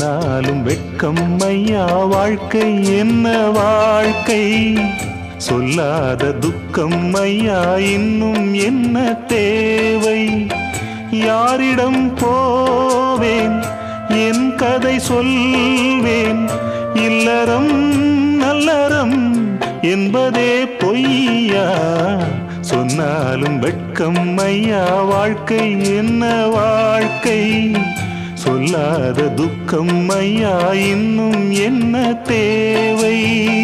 சொன்னாலும் வெட்கம் ஐயா வாழ்க்கை என்ன வாழ்க்கை சொல்லாத துக்கம் ஐயா இன்னும் என்ன தேவை யாரிடம் போவேன் என் கதை சொல்வேன் இல்லறம் நல்லறம் என்பதே பொய்யா சொன்னாலும் வெட்கம் ஐயா வாழ்க்கை என்ன வாழ்க்கை சொல்லாத துக்கம் ஐயா இன்னும் என்ன தேவை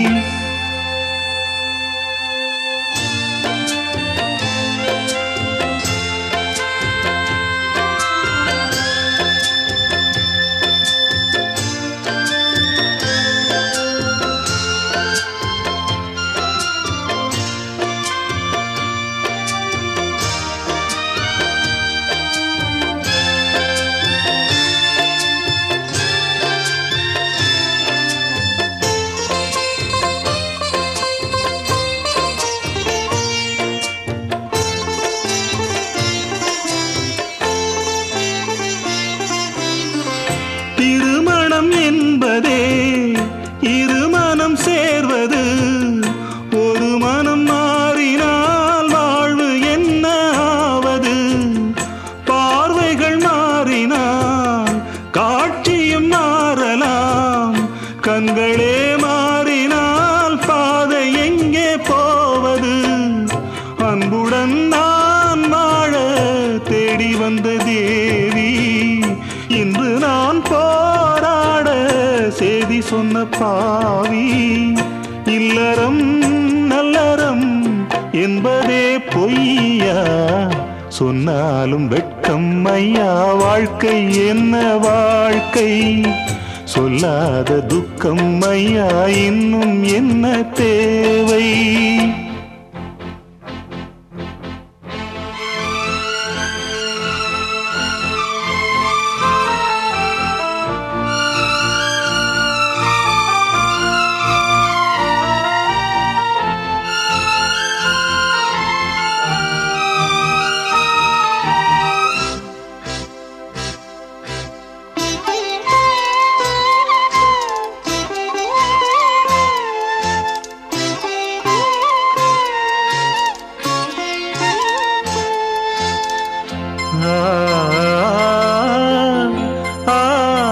திருமணம் என்பதே இருமனம் சேர்வது ஒரு மனம் மாறினால் வாழ்வு என்ன ஆவது பார்வைகள் மாறினால் காட்சியும் மாறலாம் கண்களே மாறினால் பாதை எங்கே போவது அன்புடன் நான் வாழ தேடி வந்த தேவி இன்று நான் போராட செய்தி சொன்ன பாவி இல்லறம் நல்லறம் என்பதே பொய்யா சொன்னாலும் வெட்கம் ஐயா வாழ்க்கை என்ன வாழ்க்கை சொல்லாத துக்கம் ஐயா இன்னும் என்ன தேவை ஆ, ஆ,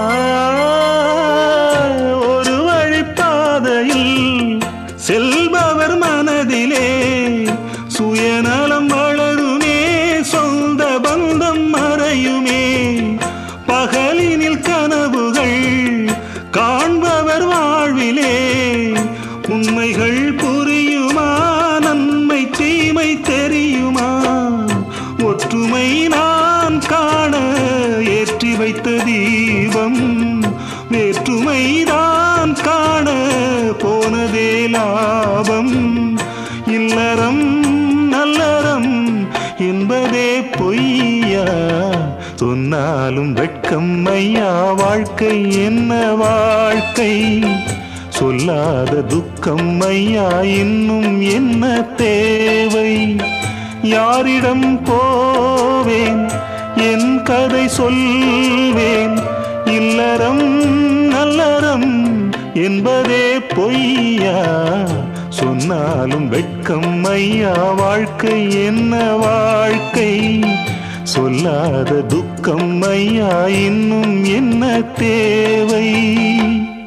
ஒரு வழிப்பாதையில் செல்பவர் மனதிலே சுயநலம் வளருமே சொந்த பந்தம் மறையுமே பகலினில் கனவுகள் காண்பவர் வாழ்விலே உண்மைகள் புரியுமா நன்மை தீமை தெரியுமா ஒற்றுமை நான் காண ஏற்றி வைத்த தீபம் வேற்றுமை தான் காண போனதே லாபம் இல்லறம் நல்லறம் என்பதே பொய்யா சொன்னாலும் வெட்கம் ஐயா வாழ்க்கை என்ன வாழ்க்கை சொல்லாத துக்கம் ஐயா இன்னும் என்ன தேவை யாரிடம் போவேன் என் கதை சொல்வேன் இல்லறம் நல்லறம் என்பதே பொய்யா சொன்னாலும் வெட்கம் ஐயா வாழ்க்கை என்ன வாழ்க்கை சொல்லாத துக்கம் ஐயா இன்னும் என்ன தேவை